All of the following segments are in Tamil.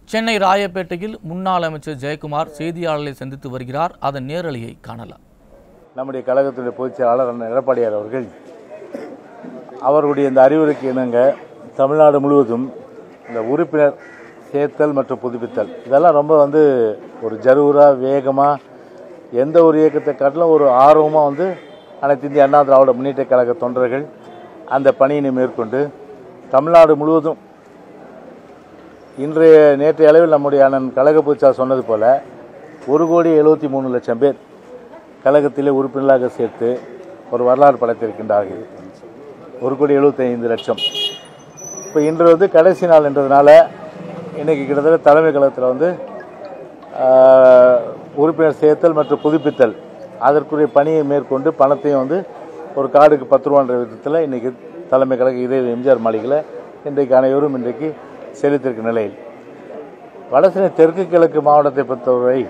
சென்னை ராயப்பேட்டையில் முன்னாள் அமைச்சர் ஜெயக்குமார் செய்தியாளர்களை சந்தித்து வருகிறார் அதன் நேரலையை காணலாம் நம்முடைய கழகத்துடைய பொதுச் செயலாளர் அண்ணன் எடப்பாடியார் அவர்கள் அவர்களுடைய இந்த அறிவுரைக்கு இணங்க தமிழ்நாடு முழுவதும் இந்த உறுப்பினர் சேர்த்தல் மற்றும் புதுப்பித்தல் இதெல்லாம் ரொம்ப வந்து ஒரு ஜரூராக வேகமாக எந்த ஒரு இயக்கத்தை காட்டிலும் ஒரு ஆர்வமாக வந்து அனைத்து இந்திய அண்ணா திராவிட முன்னேற்ற கழக தொண்டர்கள் அந்த பணியினை மேற்கொண்டு தமிழ்நாடு முழுவதும் இன்றைய நேற்றைய அளவில் நம்முடைய அண்ணன் கழக பூச்சா சொன்னது போல ஒரு கோடி எழுபத்தி மூணு லட்சம் பேர் கழகத்திலே உறுப்பினராக சேர்த்து ஒரு வரலாறு படைத்திருக்கின்றார்கள் ஒரு கோடி எழுபத்தைந்து லட்சம் இப்போ இன்று வந்து கடைசி நாள் என்றதுனால இன்னைக்கு கிட்டத்தட்ட தலைமை கழகத்தில் வந்து ஆஹ், உறுப்பினர் சேர்த்தல் மற்றும் புதுப்பித்தல் அதற்குரிய பணியை மேற்கொண்டு பணத்தையும் வந்து ஒரு கார்டுக்கு பத்து ரூபான்ற விதத்தில் இன்னைக்கு தலைமை கழக இதே எம்ஜிஆர் மாளிகையில் இன்றைக்கு அனைவரும் இன்றைக்கு செலுத்திருக்கும் நிலையில் வடசென்னை தெற்கு கிழக்கு மாவட்டத்தை பொறுத்தவரை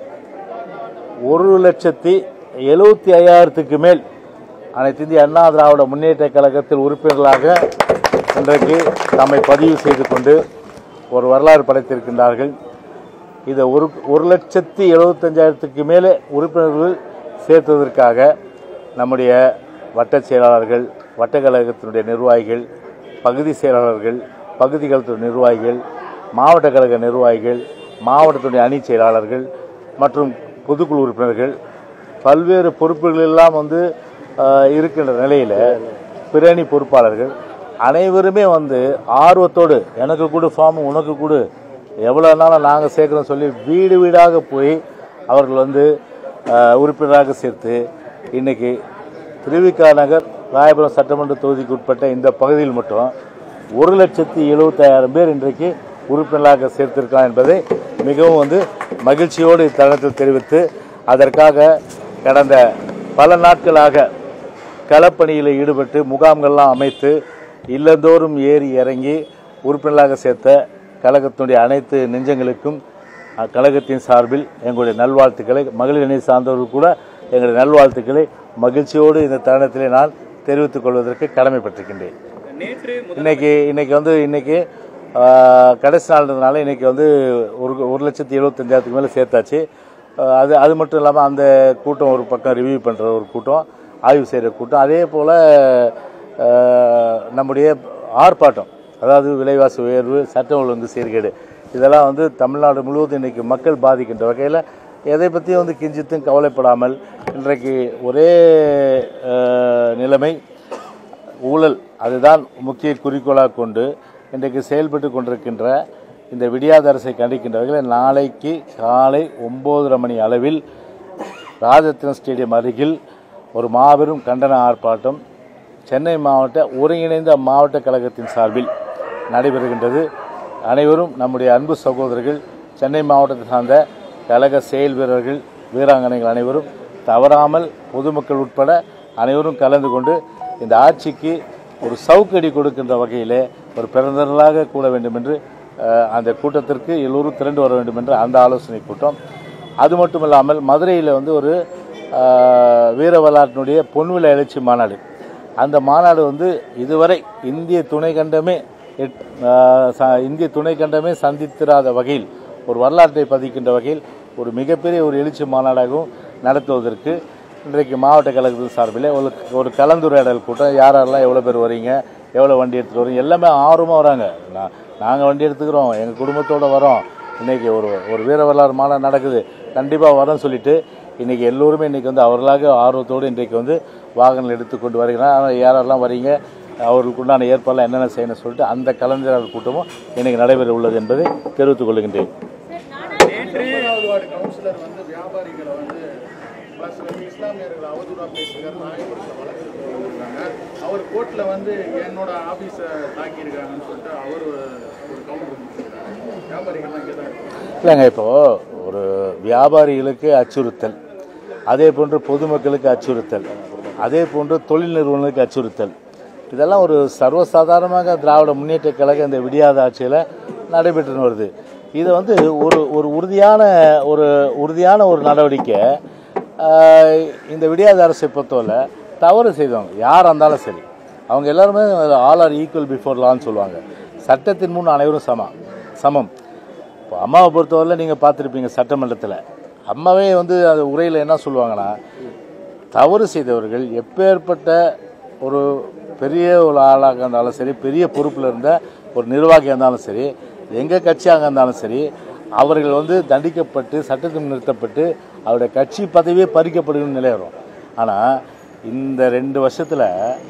ஒரு லட்சத்தி எழுபத்தி ஐயாயிரத்துக்கு மேல் அனைத்து இந்திய அண்ணா திராவிட முன்னேற்ற கழகத்தில் உறுப்பினர்களாக இன்றைக்கு தம்மை பதிவு செய்து கொண்டு ஒரு வரலாறு படைத்திருக்கின்றார்கள் இதை ஒரு ஒரு லட்சத்தி எழுபத்தஞ்சாயிரத்துக்கு மேலே உறுப்பினர்கள் சேர்த்ததற்காக நம்முடைய வட்டச் செயலாளர்கள் வட்டக்கழகத்தினுடைய நிர்வாகிகள் பகுதி செயலாளர்கள் பகுதி கழகத்தினுடைய நிர்வாகிகள் மாவட்ட கழக நிர்வாகிகள் மாவட்டத்துடைய அணி செயலாளர்கள் மற்றும் பொதுக்குழு உறுப்பினர்கள் பல்வேறு பொறுப்புகள் எல்லாம் வந்து ஆஹ், இருக்கின்ற நிலையில் பிரணி பொறுப்பாளர்கள் அனைவருமே வந்து ஆர்வத்தோடு எனக்கு கொடு ஃபார்ம் உனக்கு கொடு எவ்வளோ நாளும் நாங்கள் சேர்க்குறோம் சொல்லி வீடு வீடாக போய் அவர்கள் வந்து ஆஹ், உறுப்பினராக சேர்த்து இன்னைக்கு திருவிக்கா நகர் ராயபுரம் சட்டமன்ற தொகுதிக்கு உட்பட்ட இந்த பகுதியில் மட்டும் ஒரு லட்சத்தி எழுபத்தாயிரம் பேர் இன்றைக்கு உறுப்பினராக சேர்த்திருக்கலாம் என்பதை மிகவும் வந்து மகிழ்ச்சியோடு இத்தருணத்தில் தெரிவித்து அதற்காக கடந்த பல நாட்களாக களப்பணியில் ஈடுபட்டு முகாம்கள்லாம் அமைத்து இல்லந்தோறும் ஏறி இறங்கி உறுப்பினராக சேர்த்த கழகத்தினுடைய அனைத்து நெஞ்சங்களுக்கும் அஹ், கழகத்தின் சார்பில் எங்களுடைய நல்வாழ்த்துக்களை மகளிர் அணி சார்ந்தவர்கள் கூட எங்களுடைய நல்வாழ்த்துக்களை மகிழ்ச்சியோடு இந்த தருணத்திலே நான் தெரிவித்துக் கொள்வதற்கு கடமைப்பட்டிருக்கின்றேன் இன்னைக்கு இன்னைக்கு வந்து இன்னைக்கு ஆஹ், கடைசி நாள்ன்றதுனால இன்னைக்கு வந்து ஒரு ஒரு லட்சத்தி எழுபத்தஞ்சாயிரத்துக்கு மேலே சேர்த்தாச்சு ஆஹ், அது அது மட்டும் இல்லாமல் அந்த கூட்டம் ஒரு பக்கம் ரிவ்யூ பண்ணுற ஒரு கூட்டம் ஆய்வு செய்கிற கூட்டம் அதே போல் நம்முடைய ஆர்ப்பாட்டம் அதாவது விலைவாசி உயர்வு சட்டம் ஒழுங்கு சீர்கேடு இதெல்லாம் வந்து தமிழ்நாடு முழுவதும் இன்னைக்கு மக்கள் பாதிக்கின்ற வகையில் எதை பற்றியும் வந்து கிஞ்சித்தும் கவலைப்படாமல் இன்றைக்கு ஒரே ஆஹ், நிலைமை ஊழல் அதுதான் முக்கிய குறிக்கோளாக கொண்டு இன்றைக்கு செயல்பட்டு கொண்டிருக்கின்ற இந்த விடியாத அரசை கண்டிக்கின்ற வகையில் நாளைக்கு காலை ஒம்போதரை மணி அளவில் ராஜரத்னம் ஸ்டேடியம் அருகில் ஒரு மாபெரும் கண்டன ஆர்ப்பாட்டம் சென்னை மாவட்ட ஒருங்கிணைந்த மாவட்ட கழகத்தின் சார்பில் நடைபெறுகின்றது அனைவரும் நம்முடைய அன்பு சகோதரர்கள் சென்னை மாவட்டத்தை சார்ந்த கழக செயல் வீரர்கள் வீராங்கனைகள் அனைவரும் தவறாமல் பொதுமக்கள் உட்பட அனைவரும் கலந்து கொண்டு இந்த ஆட்சிக்கு ஒரு சவுக்கடி கொடுக்கின்ற வகையிலே ஒரு பிறந்தர்களாக கூட வேண்டும் என்று அஹ், அந்த கூட்டத்திற்கு எல்லோரும் திரண்டு வர வேண்டும் என்ற அந்த ஆலோசனை கூட்டம் அது மட்டும் இல்லாமல் மதுரையில் வந்து ஒரு ஆஹ், வீர வரலாற்றினுடைய பொன்விழா எழுச்சி மாநாடு அந்த மாநாடு வந்து இதுவரை இந்திய துணை கண்டமே எட்- ஆஹ், ச- இந்திய துணை கண்டமே சந்தித்திராத வகையில் ஒரு வரலாற்றை பதிக்கின்ற வகையில் ஒரு மிகப்பெரிய ஒரு எழுச்சி மாநாடாகவும் நடத்துவதற்கு இன்றைக்கு மாவட்ட கழகத்தின் சார்பில் ஒரு ஒரு கலந்துரையாடல் கூட்டம் யார் யாரெல்லாம் எவ்வளோ பேர் வரீங்க எவ்வளோ வண்டி எடுத்துகிட்டு வரீங்க எல்லாமே ஆர்வமாக வராங்க நான் நாங்கள் வண்டி எடுத்துக்கிறோம் எங்கள் குடும்பத்தோடு வரோம் இன்னைக்கு ஒரு ஒரு வீர வரலாறு மாநாடு நடக்குது கண்டிப்பாக வரோன்னு சொல்லிட்டு இன்னைக்கு எல்லோருமே இன்னைக்கு வந்து அவர்களாக ஆர்வத்தோடு இன்றைக்கு வந்து வாகனங்கள் எடுத்துக்கொண்டு வருகிறாங்க ஆனால் யாரெல்லாம் வரீங்க அவர்களுக்கு உண்டான ஏற்பாடுலாம் என்னென்ன செய்யணும்னு சொல்லிட்டு அந்த கலந்துரையாடல் கூட்டமும் இன்னைக்கு நடைபெற உள்ளது என்பதை தெரிவித்துக் கொள்கின்றேன் ஒன்பதாவது வார்டு கவுன்சிலர் வந்து வியாபாரிகளை வந்து பிளஸ் வந்து இஸ்லாமியர்களை அவதூறா பேசுகிறார் ராயபுரத்தில் வழக்கு போட்டிருக்காங்க அவர் கோர்ட்ல வந்து என்னோட ஆபீஸை தாக்கியிருக்காங்கன்னு சொல்லிட்டு அவர் ஒரு கவுண்டர் கொடுத்துருக்காங்க வியாபாரிகள்லாம் இங்கே தான் இருக்காங்க இல்லைங்க இப்போ ஒரு வியாபாரிகளுக்கு அச்சுறுத்தல் அதே போன்று பொதுமக்களுக்கு அச்சுறுத்தல் அதே போன்று தொழில் நிறுவனங்களுக்கு அச்சுறுத்தல் இதெல்லாம் ஒரு சர்வசாதாரணமாக திராவிட முன்னேற்ற கழக இந்த விடியாத ஆட்சியில் நடைபெற்று வருது இது வந்து ஒரு ஒரு உறுதியான ஒரு உறுதியான ஒரு நடவடிக்கை ஆஹ், இந்த விடியாத அரசை பொறுத்தவரை தவறு செய்தவங்க யாராக இருந்தாலும் சரி அவங்க எல்லாருமே ஆல் ஆர் ஈக்குவல் பிஃபோர் லான்னு சொல்லுவாங்க சட்டத்தின் முன் அனைவரும் சமம் சமம் இப்போ அம்மாவை பொறுத்தவரையில் நீங்கள் பார்த்துருப்பீங்க சட்டமன்றத்தில் அம்மாவே வந்து அது உரையில் என்ன சொல்லுவாங்கன்னா தவறு செய்தவர்கள் எப்பேற்பட்ட ஒரு பெரிய ஒரு ஆளாக இருந்தாலும் சரி பெரிய பொறுப்பில் இருந்த ஒரு நிர்வாகியாக இருந்தாலும் சரி எங்கள் கட்சியாக இருந்தாலும் சரி அவர்கள் வந்து தண்டிக்கப்பட்டு சட்டத்தில் நிறுத்தப்பட்டு அவருடைய கட்சி பதவியே பறிக்கப்படுகிற நிலை வரும் ஆனால் இந்த ரெண்டு வருஷத்தில்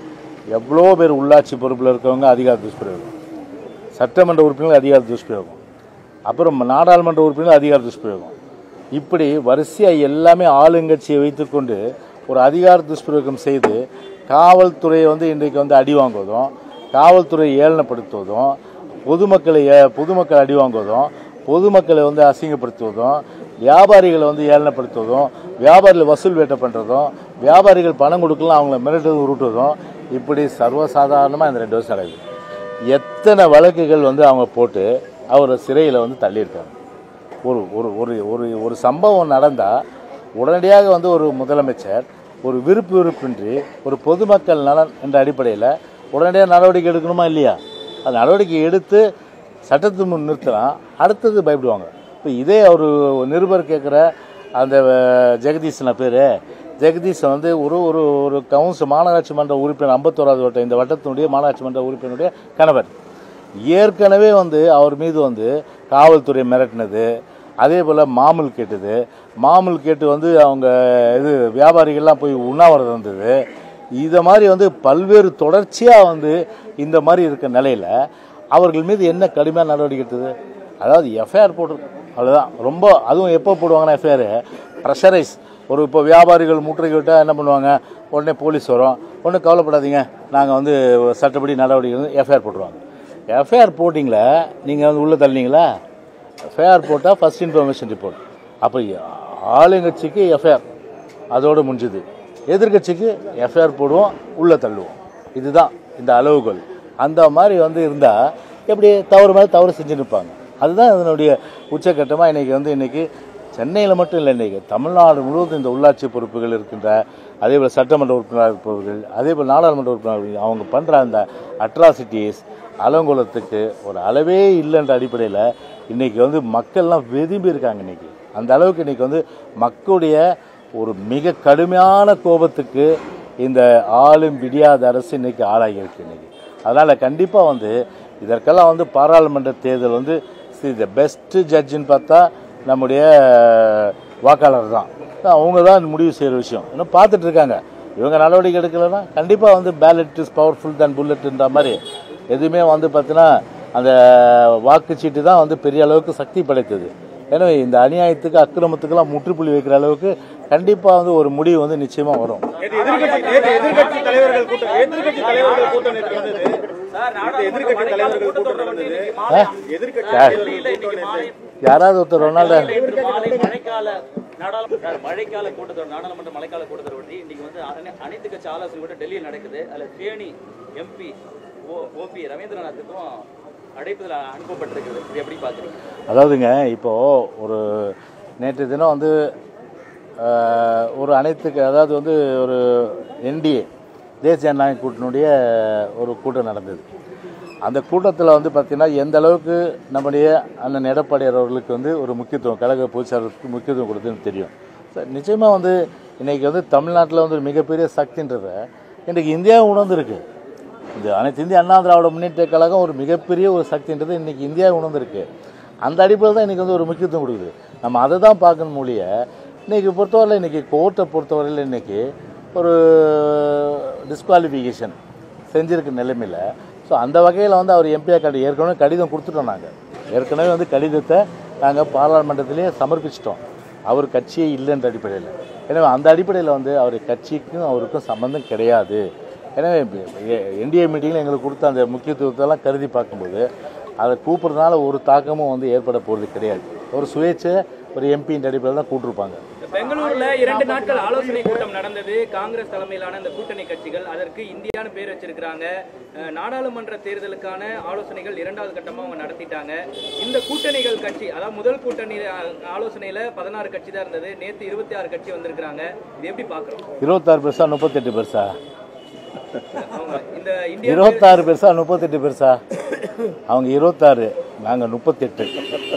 எவ்வளோ பேர் உள்ளாட்சி பொறுப்பில் இருக்கவங்க அதிகார துஷ்பிரயோகம் சட்டமன்ற உறுப்பினர்கள் அதிகார துஷ்பிரயோகம் அப்புறம் நாடாளுமன்ற உறுப்பினர்கள் அதிகார துஷ்பிரயோகம் இப்படி வரிசையாக எல்லாமே ஆளுங்கட்சியை வைத்துக்கொண்டு ஒரு அதிகார துஷ்பிரயோகம் செய்து காவல்துறையை வந்து இன்றைக்கு வந்து அடி வாங்குவதும் காவல்துறையை ஏளனப்படுத்துவதும் பொதுமக்களை ஏ- பொதுமக்கள் அடி வாங்குவதும் பொதுமக்களை வந்து அசிங்கப்படுத்துவதும் வியாபாரிகளை வந்து ஏளனப்படுத்துவதும் வியாபாரிகள் வசூல் வேட்டை பண்ணுறதும் வியாபாரிகள் பணம் கொடுக்கலாம் அவங்கள மிரட்டுறது உருட்டுவதும் இப்படி சர்வசாதாரணமாக இந்த ரெண்டு வருஷம் நடக்குது எத்தனை வழக்குகள் வந்து அவங்க போட்டு அவரை சிறையில் வந்து தள்ளியிருக்காங்க ஒரு ஒரு ஒரு ஒரு ஒரு சம்பவம் நடந்தால் உடனடியாக வந்து ஒரு முதலமைச்சர் ஒரு விருப்பு விருப்பின்றி ஒரு பொதுமக்கள் நலன் என்ற அடிப்படையில் உடனடியாக நடவடிக்கை எடுக்கணுமா இல்லையா அது நடவடிக்கை எடுத்து சட்டத்து முன் நிறுத்தலாம் அடுத்தது பயப்படுவாங்க இப்போ இதே ஒரு நிருபர் கேட்குற அந்த அஹ், ஜெகதீஷன் பேர் ஜெகதீஷன் வந்து ஒரு ஒரு ஒரு கவுன்சில் மாநகராட்சி மன்ற உறுப்பினர் ஐம்பத்தோராவது வட்டம் இந்த வட்டத்தினுடைய மாநகராட்சி மன்ற உறுப்பினருடைய கணவர் ஏற்கனவே வந்து அவர் மீது வந்து காவல்துறை மிரட்டினது அதே போல் மாமூல் கேட்டது மாமூல் கேட்டு வந்து அவங்க இது வியாபாரிகள்லாம் போய் உண்ணாவிரதம் இருந்தது இதை மாதிரி வந்து பல்வேறு தொடர்ச்சியாக வந்து இந்த மாதிரி இருக்க நிலையில் அவர்கள் மீது என்ன கடுமையான நடவடிக்கை எடுத்தது அதாவது எஃப்ஐஆர் போட்டு அவ்வளோதான் ரொம்ப அதுவும் எப்போ போடுவாங்கன்னா எஃப்ஐஆர் ப்ரெஷரைஸ் ஒரு இப்போ வியாபாரிகள் முற்றுகை விட்டால் என்ன பண்ணுவாங்க உடனே போலீஸ் வரும் ஒன்றும் கவலைப்படாதீங்க நாங்கள் வந்து சட்டப்படி நடவடிக்கை எஃப்ஐஆர் போட்டுருவாங்க எஃப்ஐஆர் போட்டிங்களா நீங்கள் வந்து உள்ளே தள்ளினீங்களா எஃப்ஐஆர் போட்டால் ஃபர்ஸ்ட் இன்ஃபர்மேஷன் ரிப்போர்ட் அப்போ ஆளுங்கட்சிக்கு எஃப்ஐஆர் அதோடு முடிஞ்சுது எதிர்க்கட்சிக்கு எஃப்ஐஆர் போடுவோம் உள்ளே தள்ளுவோம் இதுதான் இந்த அளவுகோல் அந்த மாதிரி வந்து இருந்தால் எப்படி தவறு மேலே தவறு செஞ்சு நிற்பாங்க அதுதான் இதனுடைய உச்சக்கட்டமாக இன்றைக்கி வந்து இன்றைக்கி சென்னையில் மட்டும் இல்லை இன்றைக்கி தமிழ்நாடு முழுவதும் இந்த உள்ளாட்சி பொறுப்புகள் இருக்கின்ற அதே போல் சட்டமன்ற உறுப்பினர் இருப்பவர்கள் அதே போல் நாடாளுமன்ற உறுப்பினர்கள் அவங்க பண்ணுற அந்த அட்ராசிட்டிஸ் அலங்கோலத்துக்கு ஒரு அளவே இல்லைன்ற அடிப்படையில் இன்றைக்கி வந்து மக்கள்லாம் வெதும்பி இருக்காங்க இன்றைக்கி அந்த அளவுக்கு இன்றைக்கி வந்து மக்களுடைய ஒரு மிக கடுமையான கோபத்துக்கு இந்த ஆளும் விடியாத அரசு இன்னைக்கு ஆளாகி இருக்கு இன்னைக்கு அதனால் கண்டிப்பாக வந்து இதற்கெல்லாம் வந்து பாராளுமன்ற தேர்தல் வந்து த பெஸ்ட் ஜட்ஜின்னு பார்த்தா நம்முடைய வாக்காளர் தான் அவங்க தான் முடிவு செய்கிற விஷயம் இன்னும் பார்த்துட்டு இருக்காங்க இவங்க நடவடிக்கை எடுக்கலைன்னா கண்டிப்பாக வந்து பேலட் இஸ் பவர்ஃபுல் தன் புல்லட்ன்ற மாதிரி எதுவுமே வந்து பார்த்தீங்கன்னா அந்த வாக்குச்சீட்டு தான் வந்து பெரிய அளவுக்கு சக்தி படைத்தது எனவே இந்த அநியாயத்துக்கு அக்கிரமத்துக்கெல்லாம் முற்றுப்புள்ளி வைக்கிற அளவுக்கு கண்டிப்பாக வந்து ஒரு முடிவு வந்து நிச்சயமாக வரும் நேத்து எதிர்க்கட்சி நேத்து எதிர்க்கட்சி தலைவர்கள் கூட்டம் எதிர்க்கட்சி தலைவர்கள் கூட்டம் நேத்து நடந்தது நேத்து எதிர்க்கட்சி தலைவர்கள் கூட்டம் நடந்தது எதிர்க்கட்சி தலைவர்கள் கூட்டம் நேத்து யாராவது ஒருத்தர் ரொனால்டோ இன்று மாலை மழைக்கால நாடாளுமன்ற மழைக்கால கூட்டத்தொடர் நாடாளுமன்ற மழைக்கால கூட்டத்தொடர் ஒட்டி இன்னைக்கு வந்து அனை- அனைத்து கட்சி ஆலோசனை கூட்டம் டெல்லியில் நடக்குது அதுல தேனி எம்பி ஓபி ரவீந்திரநாத்துக்கும் அழைப்புதல் அனுப்பப்பட்டிருக்குது இது எப்படி பாக்குறீங்க அதாவதுங்க இப்போது ஒரு நேற்று தினம் வந்து ஆஹ், ஒரு அனைத்துக்கு அதாவது வந்து ஒரு என்டிஏ தேசிய ஜனநாயக கூட்டணியுடைய ஒரு கூட்டம் நடந்தது அந்த கூட்டத்தில் வந்து பார்த்திங்கன்னா எந்த அளவுக்கு நம்முடைய அண்ணன் எடப்பாடியார் அவர்களுக்கு வந்து ஒரு முக்கியத்துவம் கழக பொதுச்சாளருக்கு முக்கியத்துவம் கொடுத்ததுன்னு தெரியும் சார் நிச்சயமாக வந்து இன்றைக்கி வந்து தமிழ்நாட்டில் வந்து ஒரு மிகப்பெரிய சக்தின்றத இன்றைக்கு இந்தியா உணர்ந்துருக்கு இந்த அனைத்து இந்திய அண்ணா திராவிட முன்னேற்ற கழகம் ஒரு மிகப்பெரிய ஒரு சக்தின்றது இன்னைக்கு இந்தியா உணர்ந்திருக்கு அந்த அடிப்படையில் தான் இன்றைக்கி வந்து ஒரு முக்கியத்துவம் கொடுக்குது நம்ம அதை தான் பார்க்கணும் மொழிய இன்றைக்கி பொறுத்தவரையில் இன்றைக்கி கோர்ட்டை பொறுத்தவரையில் இன்றைக்கி ஒரு டிஸ்குவாலிஃபிகேஷன் செஞ்சிருக்க நிலைமையில் ஸோ அந்த வகையில் வந்து அவர் எம்பியாக கடி ஏற்கனவே கடிதம் கொடுத்துட்டோம் நாங்கள் ஏற்கனவே வந்து கடிதத்தை நாங்கள் பாராளுமன்றத்திலேயே சமர்ப்பிச்சிட்டோம் அவர் கட்சியே இல்லைன்ற அடிப்படையில் எனவே அந்த அடிப்படையில் வந்து அவர் கட்சிக்கும் அவருக்கும் சம்மந்தம் கிடையாது எனவே என்டிஏ மீட்டிங்கில் எங்களுக்கு கொடுத்த அந்த முக்கியத்துவத்தெல்லாம் கருதி பார்க்கும்போது அதை கூப்பிட்றதுனால ஒரு தாக்கமும் வந்து ஏற்பட போகிறது கிடையாது ஒரு சுயேட்சை ஒரு எம்பின்ற அடிப்படையில் தான் கூப்பிட்டுருப்பாங்க பெங்களூர்ல இரண்டு நாட்கள் ஆலோசனை கூட்டம் நடந்தது காங்கிரஸ் தலைமையிலான இந்த கூட்டணி கட்சிகள் அதற்கு இந்தியான்னு பேர் வச்சிருக்கிறாங்க அஹ், நாடாளுமன்ற தேர்தலுக்கான ஆலோசனைகள் இரண்டாவது கட்டமா அவங்க நடத்திட்டாங்க இந்த கூட்டணிகள் கட்சி அதாவது முதல் கூட்டணி அஹ், ஆலோசனையில பதினாறு கட்சி தான் இருந்தது நேத்து இருபத்தி ஆறு கட்சி வந்திருக்கிறாங்க இது எப்படி பாக்குறோம் இருபத்தாறு பெருசா முப்பத்தெட்டு பெருசா அவங்க இந்த இந்தியா இருபத்தாறு பெருசா முப்பத்தெட்டு பெருசா அவங்க இருபத்தாறு நாங்கள் முப்பத்தெட்டு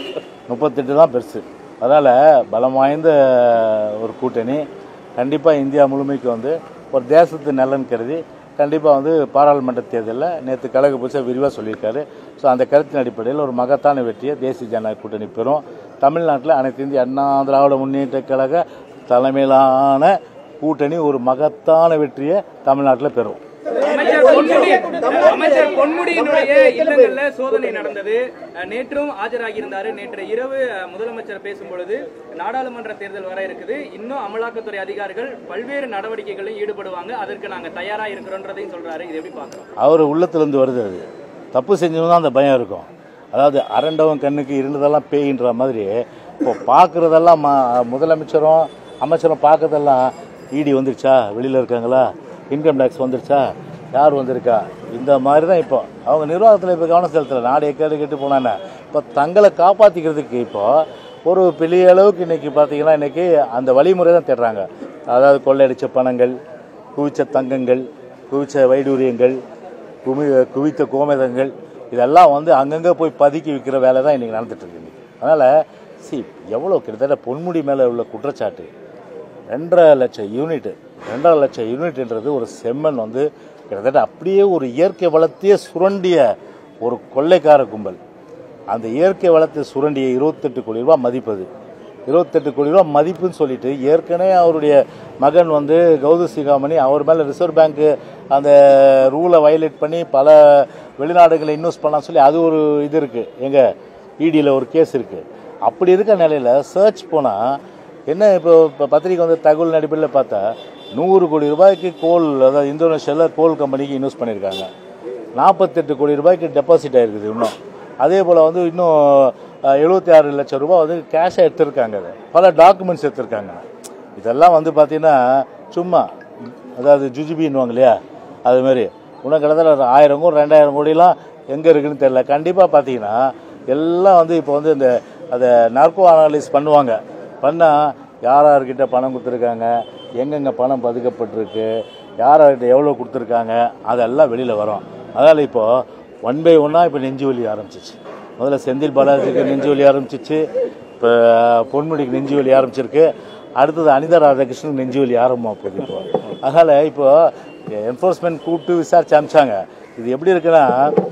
முப்பத்தெட்டு தான் பெருசு அதனால் பலம் வாய்ந்த ஒரு கூட்டணி கண்டிப்பாக இந்தியா முழுமைக்கு வந்து ஒரு தேசத்து நலன் கருதி கண்டிப்பாக வந்து பாராளுமன்ற தேர்தலில் நேற்று கழக புதுசாக விரிவாக சொல்லியிருக்காரு ஸோ அந்த கருத்தின் அடிப்படையில் ஒரு மகத்தான வெற்றியை தேசிய ஜனநாயக கூட்டணி பெறும் தமிழ்நாட்டில் அனைத்து இந்திய அண்ணா திராவிட முன்னேற்ற கழக தலைமையிலான கூட்டணி ஒரு மகத்தான வெற்றியை தமிழ்நாட்டில் பெறும் அமைச்சர் பொன்முடி அமைச்சர் பொன்முடியினுடைய இல்லங்கள்ல சோதனை நடந்தது அஹ், நேற்றும் ஆஜராகி இருந்தாரு நேற்று இரவு அஹ், முதலமைச்சர் பேசும்பொழுது நாடாளுமன்ற தேர்தல் வர இருக்குது இன்னும் அமலாக்கத்துறை அதிகாரிகள் பல்வேறு நடவடிக்கைகளில் ஈடுபடுவாங்க அதற்கு நாங்க தயாரா இருக்கிறோன்றதையும் சொல்றாரு இது எப்படி பாக்குறோம் அவர் உள்ளத்துலேருந்து வருது அது தப்பு செஞ்சவங்க தான் அந்த பயம் இருக்கும் அதாவது அரண்டவன் கண்ணுக்கு இருந்ததெல்லாம் பேயின்ற மாதிரி இப்போ பார்க்குறதெல்லாம் ம முதலமைச்சரும் அமைச்சரும் பார்க்கறதெல்லாம் இடி வந்துருச்சா வெளியில் இருக்காங்களா இன்கம் டேக்ஸ் வந்துருச்சா யார் வந்திருக்கா இந்த மாதிரி தான் இப்போ அவங்க நிர்வாகத்தில் இப்போ கவனம் செலுத்தலை நாடு எக்கேடு கெட்டு போனானே இப்போ தங்களை காப்பாற்றிக்கிறதுக்கு இப்போ ஒரு பெரிய அளவுக்கு இன்னைக்கு பார்த்தீங்கன்னா இன்னைக்கு அந்த வழிமுறை தான் தேடுறாங்க அதாவது கொள்ளையடிச்ச பணங்கள் குவிச்ச தங்கங்கள் குவிச்ச வைடூரியங்கள் குமி குவித்த கோமேதங்கள் இதெல்லாம் வந்து அங்கங்கே போய் பதுக்கி விற்கிற வேலை தான் இன்றைக்கி நடந்துட்டு இருக்கு இன்னைக்கு. அதனால் சி எவ்வளோ கிட்டத்தட்ட பொன்முடி மேலே உள்ள குற்றச்சாட்டு ரெண்டரை லட்சம் யூனிட் ரெண்டரை லட்சம் யூனிட்ன்றது ஒரு செம்மண் வந்து கிட்டத்தட்ட அப்படியே ஒரு இயற்கை வளத்தையே சுரண்டிய ஒரு கொள்ளைக்கார கும்பல் அந்த இயற்கை வளத்தை சுரண்டிய இருபத்தெட்டு கோடி ரூபாய் மதிப்பது இருபத்தெட்டு கோடி ரூபாய் மதிப்புன்னு சொல்லிட்டு ஏற்கனவே அவருடைய மகன் வந்து கௌத சிகாமணி அவர் மேலே ரிசர்வ் பேங்க்கு அந்த ரூலை வயலேட் பண்ணி பல வெளிநாடுகளை இன்வெஸ்ட் பண்ணலாம் சொல்லி அது ஒரு இது இருக்குது எங்கள் இடியில் ஒரு கேஸ் இருக்குது அப்படி இருக்க நிலையில் சர்ச் போனால் என்ன இப்போ இப்போ பத்திரிக்கை வந்து தகவல் அடிப்படையில் பார்த்தா நூறு கோடி ரூபாய்க்கு கோல் அதாவது இந்தோனேஷியாவில் கோல் கம்பெனிக்கு இன்வெஸ்ட் பண்ணியிருக்காங்க நாற்பத்தெட்டு கோடி ரூபாய்க்கு டெபாசிட் ஆயிருக்குது இன்னும் அதே போல் வந்து இன்னும் எழுபத்தி ஆறு லட்சம் ரூபாய் வந்து கேஷாக எடுத்திருக்காங்க அது பல டாக்குமெண்ட்ஸ் எடுத்திருக்காங்க இதெல்லாம் வந்து பார்த்தீங்கன்னா சும்மா அதாவது ஜுஜிபின்னுவாங்க இல்லையா அது மாதிரி இன்னும் கிட்டத்தட்ட ஒரு ஆயிரம் கோடி ரெண்டாயிரம் கோடிலாம் எங்கே இருக்குன்னு தெரியல கண்டிப்பாக பார்த்தீங்கன்னா எல்லாம் வந்து இப்போ வந்து இந்த அதை நார்கோ அனாலிஸ் பண்ணுவாங்க பண்ணால் யார் யார்கிட்ட பணம் கொடுத்துருக்காங்க எங்கெங்கே பணம் பதுக்கப்பட்டிருக்கு யார் யார்கிட்ட எவ்வளோ கொடுத்துருக்காங்க அதெல்லாம் வெளியில் வரும் அதனால் இப்போது ஒன் பை ஒன்னாக இப்போ நெஞ்சு வலி ஆரம்பிச்சிச்சு முதல்ல செந்தில் பாலாஜிக்கு நெஞ்சு வலி ஆரம்பிச்சிச்சு இப்போ பொன்முடிக்கு நெஞ்சு வலி ஆரம்பிச்சிருக்கு அடுத்தது அனிதா ராதாகிருஷ்ணன் நெஞ்சு வலி ஆரம்பமாக போகுது இப்போ அதனால் இப்போ என்ஃபோர்ஸ்மெண்ட் கூப்பிட்டு விசாரிச்சு அனுப்பிச்சாங்க இது எப்படி இருக்குன்னா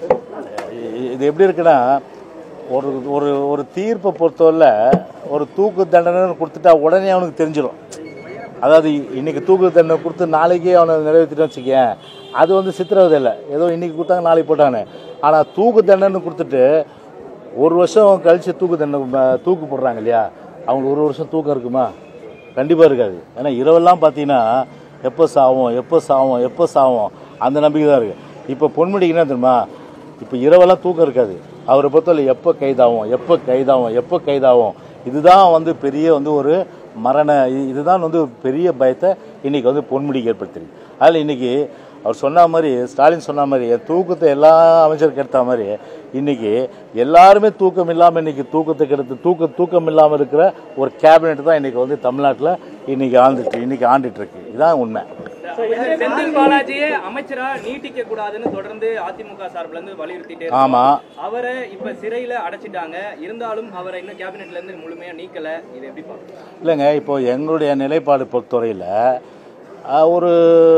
இது எப்படி இருக்குன்னா ஒரு ஒரு ஒரு தீர்ப்பை பொறுத்தவரை ஒரு தூக்கு தண்டனை கொடுத்துட்டா உடனே அவனுக்கு தெரிஞ்சிடும் அதாவது இன்னைக்கு தூக்கு தண்டனை கொடுத்து நாளைக்கே அவனை நிறைவேற்றிட்டு வச்சுக்கேன் அது வந்து சித்திரவதை இல்லை ஏதோ இன்னைக்கு கொடுத்தாங்க நாளைக்கு போட்டாங்க ஆனால் தூக்கு தண்டனை கொடுத்துட்டு ஒரு வருஷம் கழிச்சு தூக்கு தண்டனை ம- தூக்கு போடுறாங்க இல்லையா அவங்களுக்கு ஒரு வருஷம் தூக்கம் இருக்குமா கண்டிப்பாக இருக்காது ஏன்னா இரவெல்லாம் பார்த்தீங்கன்னா எப்போ சாவோம் எப்போ சாவோம் எப்போ சாவோம் அந்த நம்பிக்கை தான் இருக்குது இப்போ பொன்முடிக்கு என்ன தெரியுமா இப்போ இரவெல்லாம் தூக்கம் இருக்காது அவரை பொறுத்தவரை எப்போ கைதாகும் எப்போ கைதாகும் எப்போ கைதாகும் இதுதான் வந்து பெரிய வந்து ஒரு மரண இது- இதுதான் வந்து ஒரு பெரிய பயத்தை இன்னைக்கு வந்து பொன்முடிக்கு ஏற்படுத்திருக்கு அதில் இன்னைக்கு அவர் சொன்ன மாதிரி ஸ்டாலின் சொன்ன மாதிரி என் தூக்கத்தை எல்லா அமைச்சருக்கு எடுத்த மாதிரி இன்னைக்கு எல்லாருமே தூக்கம் இல்லாமல் இன்னைக்கு தூக்கத்துக்கு எடுத்து தூக்க தூக்கம் இல்லாமல் இருக்கிற ஒரு கேபினெட் தான் இன்னைக்கு வந்து தமிழ்நாட்டில் இன்னைக்கு ஆண்டுட்டு இன்னைக்கு ஆண்டுட்டு இருக்கு இதுதான் உண்மை அமைச்சர் செந்தில் பாலாஜியை அமைச்சரா நீட்டிக்க கூடாதுன்னு தொடர்ந்து அதிமுக சார்பில் இருந்து வலியுறுத்திட்டே இருக்கோம். ஆமாம் அவரை இப்ப சிறையில அடைச்சிட்டாங்க இருந்தாலும் அவரை இன்னும் கேபினெட்ல இருந்து முழுமையா நீக்கல இது எப்படி பாக்குறீங்க இல்லைங்க இப்போ எங்களுடைய நிலைப்பாடு பொறுத்தவரையில் அஹ், ஒரு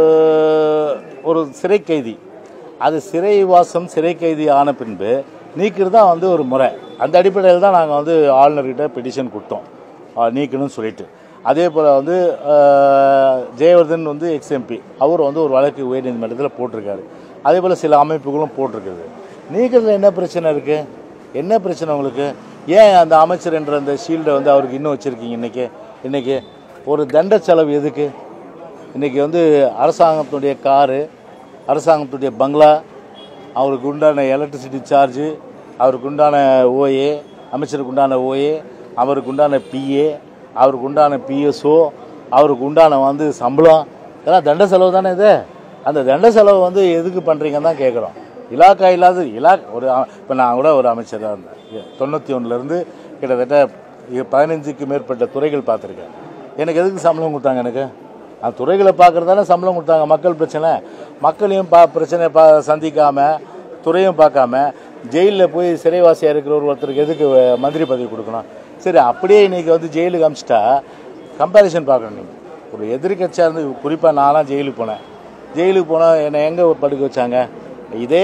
ஒரு சிறை கைதி அது சிறை வாசம் சிறை கைதி ஆன பின்பு நீக்கிறது தான் வந்து ஒரு முறை அந்த அடிப்படையில் தான் நாங்கள் வந்து ஆளுநர்கிட்ட பெட்டிஷன் கொடுத்தோம் அஹ், நீக்கணும்னு சொல்லிட்டு அதே போல் வந்து அஹ், ஜெயவர்தன் வந்து எக்ஸ்எம்பி அவர் வந்து ஒரு வழக்கு உயர்நீதிமன்றத்தில் போட்டிருக்காரு அதே போல் சில அமைப்புகளும் போட்டிருக்குது நீக்கிறதுல என்ன பிரச்சனை இருக்குது என்ன பிரச்சனை உங்களுக்கு ஏன் அந்த அமைச்சர் என்ற அந்த ஷீல்டை வந்து அவருக்கு இன்னும் வச்சுருக்கீங்க இன்றைக்கி இன்றைக்கி ஒரு தண்ட செலவு எதுக்கு இன்றைக்கி வந்து அரசாங்கத்துடைய காரு அரசாங்கத்துடைய பங்களா அவருக்கு உண்டான எலக்ட்ரிசிட்டி சார்ஜு அவருக்கு உண்டான ஓஏ அமைச்சருக்கு உண்டான ஓஏ அவருக்கு உண்டான பிஏ அவருக்கு உண்டான பிஎஸ்ஓ அவருக்கு உண்டான வந்து சம்பளம் இதெல்லாம் தண்ட செலவு தானே இது அந்த தண்ட செலவு வந்து எதுக்கு பண்ணுறீங்கன்னு தான் கேட்குறோம் இலாக்கா இல்லாத இலா ஒரு இப்போ நான் கூட ஒரு அமைச்சராக இருந்தேன் தொண்ணூற்றி ஒன்றுலேருந்து கிட்டத்தட்ட இ- பதினஞ்சுக்கு மேற்பட்ட துறைகள் பார்த்துருக்கேன் எனக்கு எதுக்கு சம்பளம் கொடுத்தாங்க எனக்கு அந்த துறைகளை பார்க்குறதால சம்பளம் கொடுத்தாங்க மக்கள் பிரச்சனை மக்களையும் பா பிரச்சனையை பா சந்திக்காமல் துறையும் பார்க்காம ஜெயிலில் போய் சிறைவாசியாக இருக்கிற ஒரு ஒருத்தருக்கு எதுக்கு அஹ், மந்திரி பதவி கொடுக்கணும் சரி அப்படியே இன்னைக்கு வந்து ஜெயிலுக்கு அமிச்சிட்டா கம்பேரிசன் பார்க்கணும் நீங்கள் ஒரு எதிர்க்கட்சியாக இருந்து குறிப்பாக நான்லாம் ஜெயிலுக்கு போனேன் ஜெயிலுக்கு போனால் என்னை எங்கே படுக்க வச்சாங்க இதே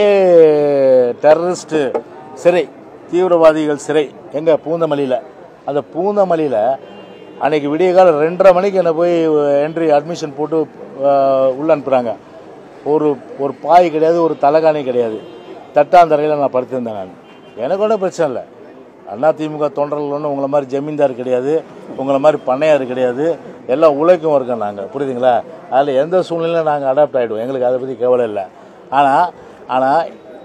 டெரரிஸ்ட்டு சிறை தீவிரவாதிகள் சிறை எங்கே பூந்தமல்லியில் அந்த பூந்தமல்லியில் அன்னைக்கு விடிய காலம் ரெண்டரை மணிக்கு என்னை போய் என்ட்ரி அட்மிஷன் போட்டு அஹ், உள்ள அனுப்புகிறாங்க ஒரு ஒரு பாய் கிடையாது ஒரு தலைகாணி கிடையாது தட்டாந்தரையில் நான் படுத்திருந்தேன் நான் எனக்கு ஒன்றும் பிரச்சனை இல்லை அண்ணா திமுக தொண்டர்கள் ஒன்றும் உங்களை மாதிரி ஜமீன்தார் கிடையாது உங்களை மாதிரி பண்ணையார் கிடையாது எல்லாம் உழைக்கும் இருக்கோம் நாங்கள் புரியுதுங்களா அதில் எந்த சூழ்நிலையிலும் நாங்கள் அடாப்ட் ஆகிடுவோம் எங்களுக்கு அதை பற்றி கவலை இல்லை ஆனால் ஆனால்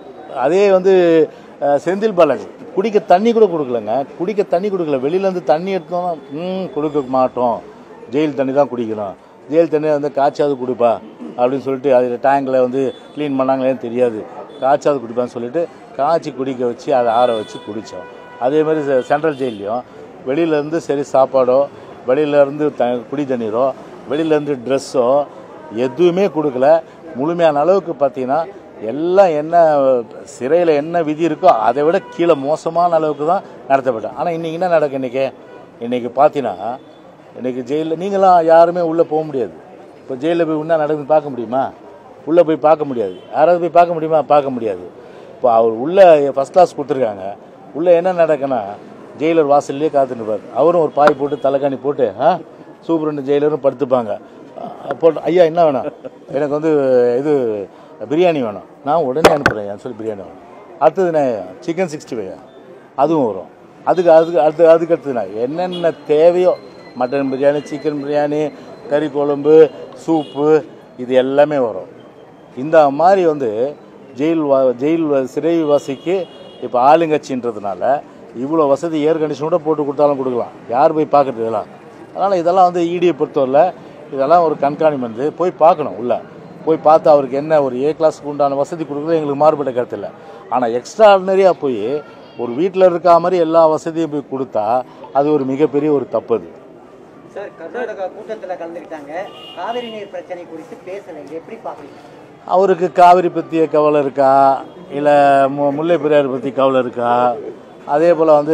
அதே வந்து அஹ், செந்தில் பாலாஜி குடிக்க தண்ணி கூட கொடுக்கலங்க குடிக்க தண்ணி கொடுக்கல வெளியிலேருந்து தண்ணி எடுத்தோம்னா ம் கொடுக்க மாட்டோம் ஜெயில் தண்ணி தான் குடிக்கணும் ஜெயில் தண்ணி வந்து காய்ச்சாவது குடிப்பா அப்படின்னு சொல்லிட்டு அது டேங்கில் வந்து க்ளீன் பண்ணாங்களேன்னு தெரியாது காய்ச்சாவது குடிப்பான்னு சொல்லிட்டு காய்ச்சி குடிக்க வச்சு அதை ஆற வச்சு குடித்தோம் அதே மாதிரி செ- சென்ட்ரல் ஜெயிலையும் வெளியிலேருந்து சரி சாப்பாடோ வெளியிலேருந்து த குடி தண்ணீரோ வெளியிலேருந்து ட்ரெஸ்ஸோ எதுவுமே கொடுக்கல முழுமையான அளவுக்கு பார்த்தீங்கன்னா எல்லாம் என்ன சிறையில் என்ன விதி இருக்கோ அதை விட கீழே மோசமான அளவுக்கு தான் நடத்தப்பட்டேன் ஆனால் இன்றைக்கி என்ன நடக்கு இன்றைக்கி இன்றைக்கி பார்த்தீங்கன்னா இன்றைக்கி ஜெயிலில் நீங்களாம் யாருமே உள்ளே போக முடியாது இப்போ ஜெயிலில் போய் என்ன நடக்குதுன்னு பார்க்க முடியுமா உள்ளே போய் பார்க்க முடியாது யாராவது போய் பார்க்க முடியுமா பார்க்க முடியாது இப்போ அவர் உள்ளே ஃபஸ்ட் கிளாஸ் கொடுத்துருக்காங்க உள்ளே என்ன நடக்குன்னா ஜெயிலர் வாசல்லையே காத்துட்டு இருப்பார் அவரும் ஒரு பாய் போட்டு தலைகாணி போட்டு ஆ சூப்பரண்டு ஜெயிலரும் படுத்துப்பாங்க அஹ் போட்டு ஐயா என்ன வேணும் எனக்கு வந்து இது பிரியாணி வேணும் நான் உடனே அனுப்புகிறேன் சொல்லி பிரியாணி வேணும் அடுத்தது நான் சிக்கன் சிக்ஸ்டி ஃபைவ் அதுவும் வரும் அதுக்கு அதுக்கு அடுத்து அதுக்கு அடுத்து நான் என்னென்ன தேவையோ மட்டன் பிரியாணி சிக்கன் பிரியாணி கறி குழம்பு சூப்பு இது எல்லாமே வரும் இந்த மாதிரி வந்து ஜெயில் வா ஜெயில் வ- சிறைவாசிக்கு இப்போ ஆளுங்கட்சின்றதுனால இவ்வளோ வசதி ஏர் கண்டிஷனோட போட்டு கொடுத்தாலும் கொடுக்கலாம் யார் போய் பார்க்குறது இதெல்லாம் அதனால் இதெல்லாம் வந்து இடியை பொறுத்தவரை இதெல்லாம் ஒரு கண்காணிப்பு போய் பார்க்கணும் உள்ள போய் பார்த்து அவருக்கு என்ன ஒரு ஏ கிளாஸுக்கு உண்டான வசதி கொடுக்குறது எங்களுக்கு மாறுபட்ட கருத்து இல்லை ஆனால் எக்ஸ்ட்ரா ஆர்டினரியாக போய் ஒரு வீட்டில் இருக்கா மாதிரி எல்லா வசதியும் போய் கொடுத்தா அது ஒரு மிகப்பெரிய ஒரு தப்பு அது சார் கர்நாடகா கூட்டத்தில் கலந்துக்கிட்டாங்க காவிரி நீர் பிரச்சனை குறித்து பேசலை இது எப்படி பார்க்குறீங்க அவருக்கு காவிரி பற்றிய கவலை இருக்கா இல்லை மு முல்லை பெரியார் பற்றி கவலை இருக்கா அதே போல் வந்து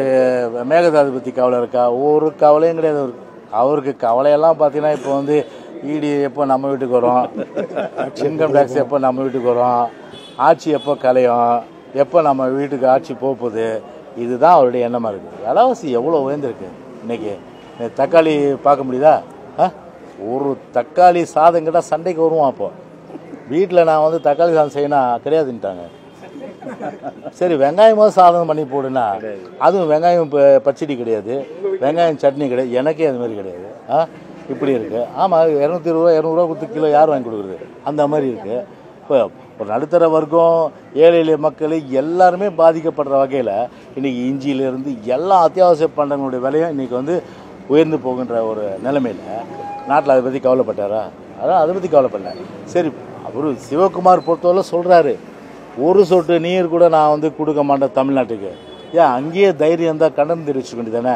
மேகதாது பற்றி கவலை இருக்கா ஒரு கவலையும் கிடையாது அவருக்கு அவருக்கு கவலையெல்லாம் பார்த்தீங்கன்னா இப்போ வந்து இடி எப்போ நம்ம வீட்டுக்கு வரும் இன்கம் டேக்ஸ் எப்போ நம்ம வீட்டுக்கு வரும் ஆட்சி எப்போ கலையும் எப்போ நம்ம வீட்டுக்கு ஆட்சி போக போகுது இதுதான் அவருடைய எண்ணமாக இருக்குது விலைவாசி எவ்வளோ உயர்ந்திருக்கு இன்னைக்கு இன்னைக்கு தக்காளி பார்க்க முடியுதா ஆ ஒரு தக்காளி சாதம் கேட்டால் சண்டைக்கு வருவான் அப்போ வீட்டில் நான் வந்து தக்காளி சாதம் செய்யணும் கிடையாதுன்ட்டாங்க சரி வெங்காயமாக சாதம் பண்ணி போடுனா அதுவும் வெங்காயம் ப- பச்சடி கிடையாது வெங்காயம் சட்னி கிடையாது எனக்கே அது மாதிரி கிடையாது ஆ இப்படி இருக்குது ஆமாம் இரநூத்தி இருபது இரநூறுவா கொடுத்து கிலோ யார் வாங்கி கொடுக்குறது அந்த மாதிரி இருக்குது இப்போ ஒரு நடுத்தர வர்க்கம் ஏழை எளிய மக்கள் எல்லாருமே பாதிக்கப்படுற வகையில் இன்றைக்கி இஞ்சியிலேருந்து எல்லா அத்தியாவசிய பண்டங்களுடைய விலையும் இன்றைக்கி வந்து உயர்ந்து போகின்ற ஒரு நிலைமையில் நாட்டில் அதை பற்றி கவலைப்பட்டாரா அதான் அதை பற்றி கவலைப்படல சரி அவர் சிவகுமார் பொறுத்தவரை சொல்கிறாரு ஒரு சொட்டு நீர் கூட நான் வந்து கொடுக்க மாட்டேன் தமிழ்நாட்டுக்கு ஏன் அங்கேயே தைரியம் தான் கண்டனம் தெரிவிச்சுக்க வேண்டியதானே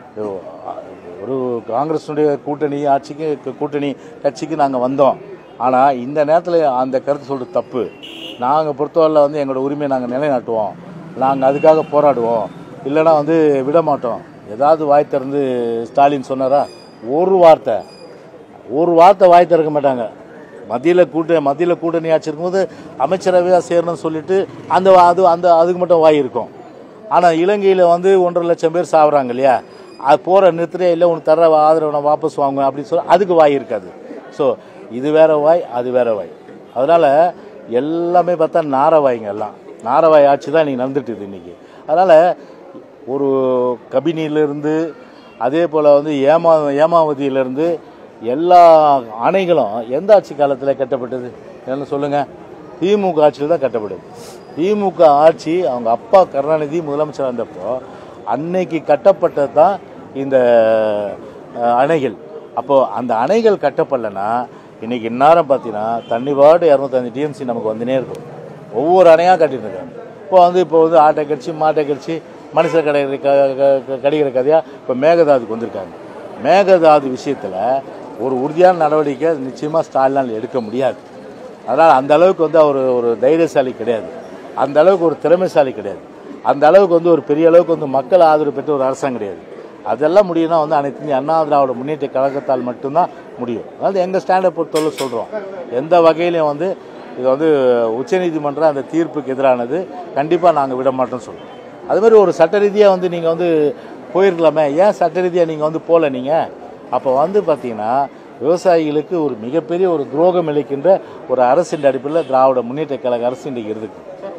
ஒரு காங்கிரஸுடைய கூட்டணி ஆட்சிக்கு கு- கூட்டணி கட்சிக்கு நாங்கள் வந்தோம் ஆனால் இந்த நேரத்தில் அந்த கருத்து சொல்கிறது தப்பு நாங்கள் பொறுத்தவரையில் வந்து எங்களோட உரிமையை நாங்கள் நிலைநாட்டுவோம் நாங்கள் அதுக்காக போராடுவோம் இல்லைன்னா வந்து விட மாட்டோம் ஏதாவது வாய் திறந்து ஸ்டாலின் சொன்னாரா ஒரு வார்த்தை ஒரு வார்த்தை வாய் திறக்க மாட்டாங்க மத்தியில் கூட்ட மத்தியில் கூட்டணி ஆட்சி இருக்கும்போது அமைச்சரவையாக சேரணும்னு சொல்லிட்டு அந்த வா- அது அந்த அதுக்கு மட்டும் வாய் இருக்கும் ஆனால் இலங்கையில் வந்து ஒன்றரை லட்சம் பேர் சாகுறாங்க இல்லையா அது போகிற நிறுத்தலே இல்லை உனக்கு தர ஆதரவு நான் வாபஸ் வாங்க அப்படின்னு சொல்லி அதுக்கு வாய் இருக்காது ஸோ இது வேற வாய் அது வேற வாய் அதனால் எல்லாமே பார்த்தா நாரவாய்ங்க எல்லாம் நாரவாய் ஆட்சி தான் இன்றைக்கி நடந்துட்டு இன்றைக்கி அதனால் ஒரு கபினியிலிருந்து அதே போல் வந்து ஏமா ஏமாவதியிலிருந்து எல்லா அணைகளும் எந்த ஆட்சி காலத்தில் கட்டப்பட்டது என்ன சொல்லுங்கள் திமுக ஆட்சியில் தான் கட்டப்படுது திமுக ஆட்சி அவங்க அப்பா கருணாநிதி முதலமைச்சர் இருந்தப்போ அன்னைக்கு கட்டப்பட்டது தான் இந்த அஹ், அணைகள் அப்போது அந்த அணைகள் கட்டப்படலைன்னா இன்னைக்கு இந்நேரம் பார்த்தீங்கன்னா தண்ணி பாடு இரநூத்தஞ்சு டிஎம்சி நமக்கு வந்துனே இருக்கும் ஒவ்வொரு அணையாக கட்டிட்டு இருக்காங்க இப்போ வந்து இப்போ வந்து ஆட்டை கடிச்சு மாட்டை கடிச்சு மனுஷர் கிடைக்கிற க- க- க- கடிக்கிற கதையாக இப்போ மேகதாதுக்கு வந்திருக்காங்க மேகதாது விஷயத்தில் ஒரு உறுதியான நடவடிக்கை நிச்சயமாக ஸ்டாலினால் எடுக்க முடியாது அதனால் அந்த அளவுக்கு வந்து அவர் ஒரு தைரியசாலி கிடையாது அந்த அளவுக்கு ஒரு திறமைசாலி கிடையாது அந்த அளவுக்கு வந்து ஒரு பெரிய அளவுக்கு வந்து மக்கள் ஆதரவு பெற்ற ஒரு அரசாங்கம் கிடையாது அதெல்லாம் முடியும்னா வந்து அனைத்து இந்திய அண்ணா திராவிட முன்னேற்ற கழகத்தால் மட்டும்தான் முடியும் அதாவது எங்கள் ஸ்டாண்டை பொறுத்தவரை சொல்கிறோம் எந்த வகையிலையும் வந்து இது வந்து உச்சநீதிமன்றம் அந்த தீர்ப்புக்கு எதிரானது கண்டிப்பாக நாங்கள் விட மாட்டோம்னு சொல்கிறோம் அது மாதிரி ஒரு சட்ட ரீதியாக வந்து நீங்கள் வந்து போயிருக்கலாமே ஏன் சட்ட ரீதியாக நீங்கள் வந்து போகல நீங்கள் அப்போ வந்து பார்த்தீங்கன்னா விவசாயிகளுக்கு ஒரு மிகப்பெரிய ஒரு துரோகம் இழைக்கின்ற ஒரு அரசின் அடிப்படையில் திராவிட முன்னேற்ற கழக அரசு இன்றைக்கு இருக்கு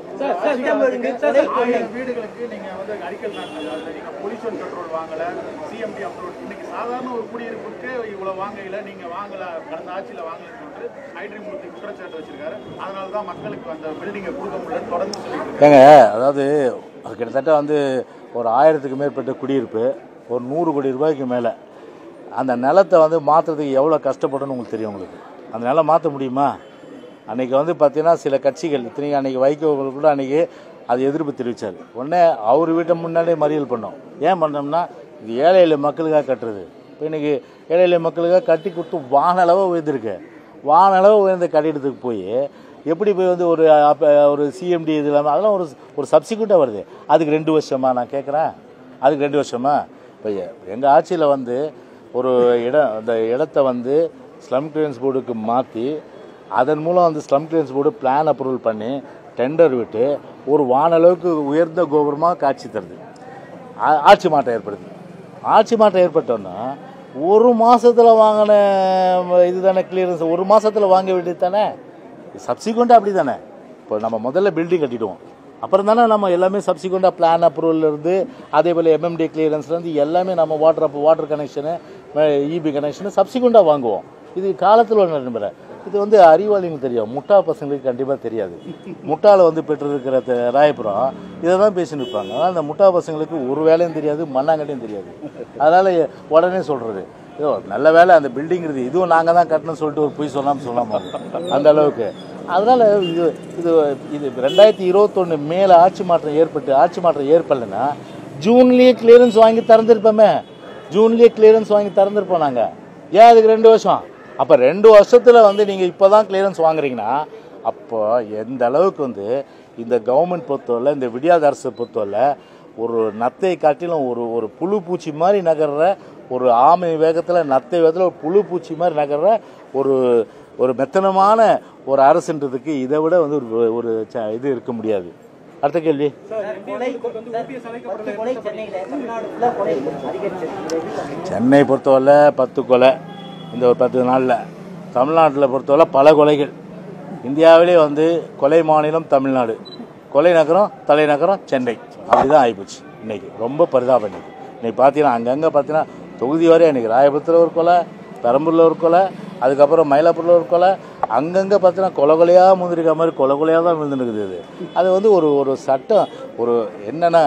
ஆயிரம் வீடுகளுக்கு நீங்க வந்து அடிக்கல் நாட்டினது அதுல நீங்க பொல்யூஷன் கண்ட்ரோல் வாங்கல சிஎம்டி அப்ரூவல் இன்னைக்கு சாதாரண ஒரு குடியிருப்புக்கு இவ்வளவு வாங்கல நீங்க வாங்கல கடந்த ஆட்சியில வாங்கலன்னு சொல்லிட்டு ஐடி மூர்த்தி குற்றச்சாட்டு வச்சிருக்காரு அதனால தான் மக்களுக்கு அந்த பில்டிங்கை கொடுக்க முடியலன்னு தொடர்ந்து சொல்லிட்டு இருக்காரு. ஏங்க அதாவது அது கிட்டத்தட்ட வந்து ஒரு ஆயிரத்துக்கு மேற்பட்ட குடியிருப்பு ஒரு நூறு கோடி ரூபாய்க்கு மேலே அந்த நிலத்தை வந்து மாற்றுறதுக்கு எவ்வளோ கஷ்டப்படணும்னு உங்களுக்கு தெரியும் உங்களுக்கு அந்த நிலம் மாற்ற முடியுமா அன்றைக்கி வந்து பார்த்தீங்கன்னா சில கட்சிகள் இத்தனைக்கு அன்றைக்கி வைகோ கூட அன்றைக்கி அது எதிர்ப்பு தெரிவித்தார் உடனே அவர் வீட்டை முன்னாடியே மறியல் பண்ணோம் ஏன் பண்ணோம்னா இது ஏழை எளிய மக்களுக்காக கட்டுறது இப்போ இன்றைக்கி ஏழை எளிய மக்களுக்காக கட்டி கொடுத்து வானளவு உயர்ந்திருக்கு வானளவு உயர்ந்த கட்டிடத்துக்கு போய் எப்படி போய் வந்து ஒரு அப்ப ஒரு சிஎம்டி இது இல்லாமல் அதெல்லாம் ஒரு ஒரு சப்சிக்யூட்டாக வருது அதுக்கு ரெண்டு வருஷமா நான் கேட்குறேன் அதுக்கு ரெண்டு வருஷமா இப்போ எங்கள் ஆட்சியில் வந்து ஒரு இடம் அந்த இடத்த வந்து ஸ்லம் கிளியரன்ஸ் போர்டுக்கு மாற்றி அதன் மூலம் வந்து slum clearance board plan approval பண்ணி டெண்டர் விட்டு ஒரு வானளவுக்கு உயர்ந்த கோபுரமாக காட்சி தருது ஆ- ஆட்சி மாற்றம் ஏற்படுது ஆட்சி மாற்றம் ஏற்பட்டோன்னா ஒரு மாசத்துல வாங்கின இதுதானே கிளியரன்ஸ் ஒரு மாசத்துல வாங்க வேண்டியது தானே சப்சிக்வெண்ட்டாக அப்படி தானே இப்போ நம்ம முதல்ல பில்டிங் கட்டிடுவோம் அப்புறம் தானே நம்ம எல்லாமே சப்சிக்வெண்ட்டாக பிளான் அப்ரூவல் இருந்து அதே போல் எம்எம்டி கிளியரன்ஸ்லேருந்து எல்லாமே நம்ம வாட்டர் அப் வாட்டர் கனெக்ஷனு இபி கனெக்ஷனு சப்சிக்வெண்ட்டாக வாங்குவோம் இது காலத்தில் ஒன்று நண்பரை இது வந்து அறிவாளிங்களுக்கு தெரியும் முட்டா பசங்களுக்கு கண்டிப்பாக தெரியாது முட்டால வந்து பெற்றிருக்கிற த- ராயபுரம் இதை தான் பேசின்னு இருப்பாங்க ஆனால் அந்த முட்டா பசங்களுக்கு ஒரு வேலையும் தெரியாது மண்ணாங்கட்டையும் தெரியாது அதனால் உடனே சொல்கிறது ஐயோ நல்ல வேலை அந்த பில்டிங்கிறது இதுவும் நாங்கள் தான் கட்டணும்னு சொல்லிட்டு ஒரு பொய் சொல்லாமல் சொல்லாம அந்த அளவுக்கு அதனால் இது இது இது ரெண்டாயிரத்தி இருபத்தொன்று மேலே ஆட்சி மாற்றம் ஏற்பட்டு ஆட்சி மாற்றம் ஏற்படலைன்னா ஜூன்லேயே கிளியரன்ஸ் வாங்கி திறந்துருப்போமே ஜூன்லேயே கிளியரன்ஸ் வாங்கி திறந்துருப்போம் நாங்கள் ஏன் அதுக்கு ரெண்டு வருஷம் அப்போ ரெண்டு வருஷத்தில் வந்து நீங்கள் இப்போ தான் கிளியரன்ஸ் வாங்குறீங்கன்னா அப்போ எந்த அளவுக்கு வந்து இந்த கவர்மெண்ட் பொறுத்தவரை இந்த விடியாத அரசை பொறுத்தவரை ஒரு நத்தை காட்டிலும் ஒரு ஒரு புழு பூச்சி மாதிரி நகர்ற ஒரு ஆமை வேகத்தில் நத்தை வேகத்தில் ஒரு புழு பூச்சி மாதிரி நகர்ற ஒரு ஒரு மெத்தனமான ஒரு அரசுன்றதுக்கு இதை விட வந்து ஒரு ஒரு ச- இது இருக்க முடியாது அடுத்த கேள்வி கொலை பத்து கொலை சென்னையில தமிழ்நாடு ஃபுல்லா கொலை அதிகரிச்சிருக்கு சென்னை பொறுத்தவரை பத்து கொலை இந்த ஒரு பத்து நாளில் தமிழ்நாட்டில் பொறுத்தவரை பல கொலைகள் இந்தியாவிலே வந்து கொலை மாநிலம் தமிழ்நாடு கொலை நகரம் தலைநகரம் சென்னை அப்படிதான் ஆகிப்போச்சு இன்னைக்கு ரொம்ப பரிதாபம் இன்னைக்கு இன்னைக்கு பார்த்தீங்கன்னா அங்கங்கே பார்த்தீங்கன்னா தொகுதி வரையும் இன்னைக்கு ராயபுரத்தில் ஒரு கொலை பெரம்பூரில் ஒரு கொலை அதுக்கப்புறம் மயிலாப்பூரில் ஒரு கொலை அங்கங்கே பார்த்தீங்கன்னா கொலை கொலையாக முந்திரிக்க மாதிரி கொலை கொலையாக தான் விழுந்துருக்குது இது அது வந்து ஒரு ஒரு சட்டம் ஒரு என்னென்னா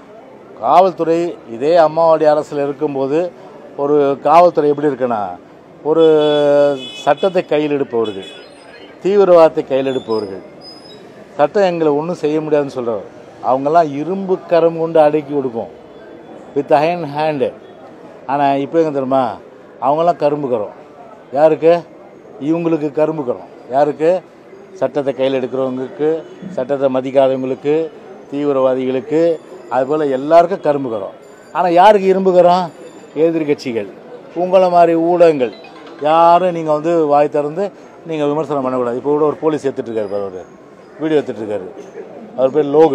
காவல்துறை இதே அம்மாவாடி அரசில் இருக்கும்போது ஒரு காவல்துறை எப்படி இருக்குன்னா ஒரு சட்டத்தை கையில் எடுப்பவர்கள் தீவிரவாதத்தை கையில் எடுப்பவர்கள் சட்டம் எங்களை ஒன்றும் செய்ய முடியாதுன்னு சொல்கிறோம் அவங்கெல்லாம் இரும்பு கரம் கொண்டு அடக்கி கொடுக்கும் வித் அயன் ஹேண்டு ஆனால் இப்போ எங்க தெரியுமா அவங்கெல்லாம் கரும்பு கரம் யாருக்கு இவங்களுக்கு கரும்பு கரம் யாருக்கு சட்டத்தை கையில் எடுக்கிறவங்களுக்கு சட்டத்தை மதிக்காதவங்களுக்கு தீவிரவாதிகளுக்கு அதுபோல் எல்லாருக்கும் கரும்பு கரம் ஆனால் யாருக்கு இரும்பு கரம் எதிர்கட்சிகள் உங்களை மாதிரி ஊடகங்கள் யாரும் நீங்கள் வந்து வாய் திறந்து நீங்கள் விமர்சனம் பண்ணக்கூடாது இப்போ கூட ஒரு போலீஸ் எடுத்துட்டு இருக்காரு பாரு அவரு வீடியோ எடுத்துட்டு இருக்காரு அவர் பேர் லோகு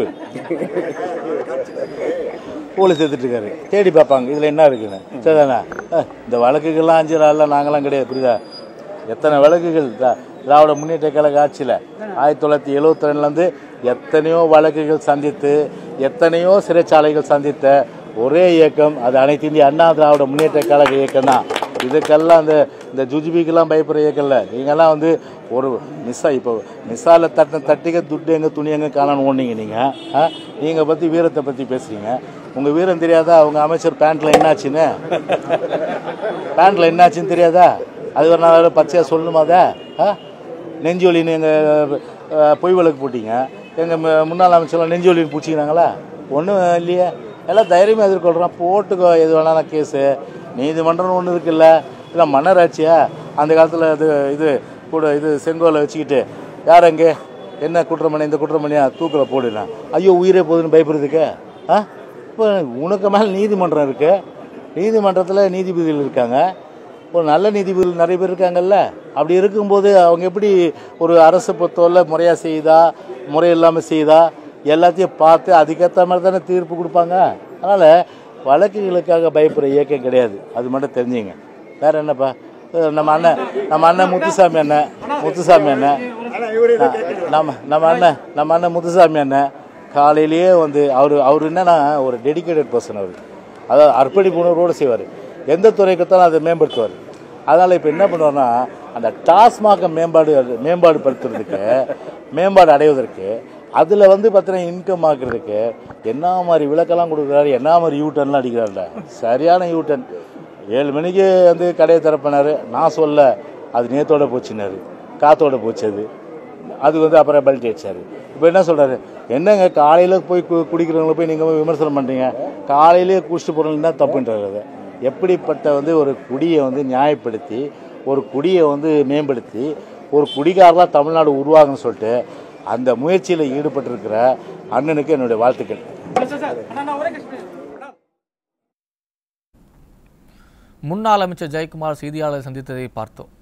போலீஸ் எடுத்துட்டு இருக்காரு தேடி பார்ப்பாங்க இதில் என்ன இருக்குன்னு சரிதானே அஹ், இந்த வழக்குகள்லாம் அஞ்சு நாளில் நாங்களாம் கிடையாது புரியுதா எத்தனை வழக்குகள் திரா- திராவிட முன்னேற்ற கழக ஆட்சியில் ஆயிரத்தி தொள்ளாயிரத்தி எழுவத்தி ரெண்டுலேருந்து எத்தனையோ வழக்குகள் சந்தித்து எத்தனையோ சிறைச்சாலைகள் சந்தித்த ஒரே இயக்கம் அது அனைத்து இந்திய அண்ணா திராவிட முன்னேற்ற கழக இயக்கம் தான் இதுக்கெல்லாம் இந்த இந்த ஜுஜிபிக்கெல்லாம் பயப்படுற இயக்கம் இல்லை நீங்கள்லாம் வந்து ஒரு மிஸ்ஸா இப்போ மிஸ்ஸால தட்டின தட்டிக்க துட்டு எங்கே துணி எங்கே காணான்னு ஓடுனீங்க நீங்கள் நீங்கள் பற்றி வீரத்தை பற்றி பேசுகிறீங்க உங்கள் வீரம் தெரியாதா அவங்க அமைச்சர் பேண்ட்டில் என்னாச்சுன்னு பேண்ட்டில் என்னாச்சுன்னு தெரியாதா அது ஒரு நான் பச்சையாக சொல்லணுமா அதை ஆ நெஞ்சு வலின்னு எங்கள் பொய் வழக்கு போட்டீங்க எங்கள் முன்னாள் அமைச்சர்லாம் நெஞ்சு வலின்னு பிடிச்சிக்கிறாங்களா ஒன்றும் இல்லையே எல்லாம் தைரியமாக எதிர்கொள்கிறோம் போட்டுக்கோ எது வேணாலும் கேஸு நீதிமன்றம் ஒன்று இருக்குல்ல இல்லை மன்னராட்சியா அந்த காலத்தில் இது இது கூட இது செங்கோலை வச்சுக்கிட்டு யார் அங்கே என்ன குற்றம் பண்ண இந்த குற்றம் பண்ணியா தூக்கில் போடுறான் ஐயோ உயிரே போகுதுன்னு பயப்படுறதுக்கு ஆ இப்போ உனக்கு மேலே நீதிமன்றம் இருக்கு நீதிமன்றத்தில் நீதிபதிகள் இருக்காங்க ஒரு நல்ல நீதிபதிகள் நிறைய பேர் இருக்காங்கல்ல அப்படி இருக்கும்போது அவங்க எப்படி ஒரு அரசு பொறுத்தவரை முறையாக செய்தா முறை இல்லாமல் செய்தா எல்லாத்தையும் பார்த்து அதுக்கேற்ற மாதிரி தானே தீர்ப்பு கொடுப்பாங்க அதனால் வழக்குகளுக்காக பயப்படுற இயக்கம் கிடையாது அது மட்டும் தெரிஞ்சுங்க வேற என்னப்பா அஹ் நம்ம அண்ணன் நம்ம அண்ணன் முத்துசாமி அண்ணன் முத்துசாமி அண்ணன் நம்ம நம்ம அண்ணன் நம்ம அண்ணன் முத்துசாமி அண்ணன் காலையிலேயே வந்து அவர் அவர் என்னன்னா ஒரு டெடிகேட்டட் பர்சன் அவர் அதாவது அர்ப்பணிப்பு உணர்வோடு செய்வார் எந்த துறைக்குத்தாலும் அதை மேம்படுத்துவார் அதனால் இப்போ என்ன பண்ணுவார்னா அந்த டாஸ்மாக மேம்பாடு மேம்பாடு படுத்துறதுக்கு மேம்பாடு அடைவதற்கு அதில் வந்து பார்த்தீங்கன்னா இன்கம் ஆக்குறதுக்கு என்ன மாதிரி விளக்கெல்லாம் கொடுக்குறாரு என்ன மாதிரி யூட்டர்ன்லாம் அடிக்கிறாருல சரியான யூட்டன் ஏழு மணிக்கு வந்து கடையை திறப்பினார் நான் சொல்ல அது நேத்தோட போச்சுனாரு காத்தோட போச்சு அது அது வந்து அப்புறம் பல்ட்டி அடிச்சாரு இப்போ என்ன சொல்றாரு என்னங்க காலையில் போய் கு குடிக்கிறவங்கள போய் நீங்கள் போய் விமர்சனம் பண்ணுறீங்க காலையிலேயே குடிச்சிட்டு போகிறவங்க தான் தப்புன்றாரு அதை எப்படிப்பட்ட வந்து ஒரு குடியை வந்து நியாயப்படுத்தி ஒரு குடியை வந்து மேம்படுத்தி ஒரு குடிகாரலாம் தமிழ்நாடு உருவாகுன்னு சொல்லிட்டு அந்த முயற்சியில் ஈடுபட்டிருக்கிற அண்ணனுக்கு என்னுடைய வாழ்த்துக்கள் முன்னாள் அமைச்சர் ஜெயக்குமார் செய்தியாளரை சந்தித்ததை பார்த்தோம்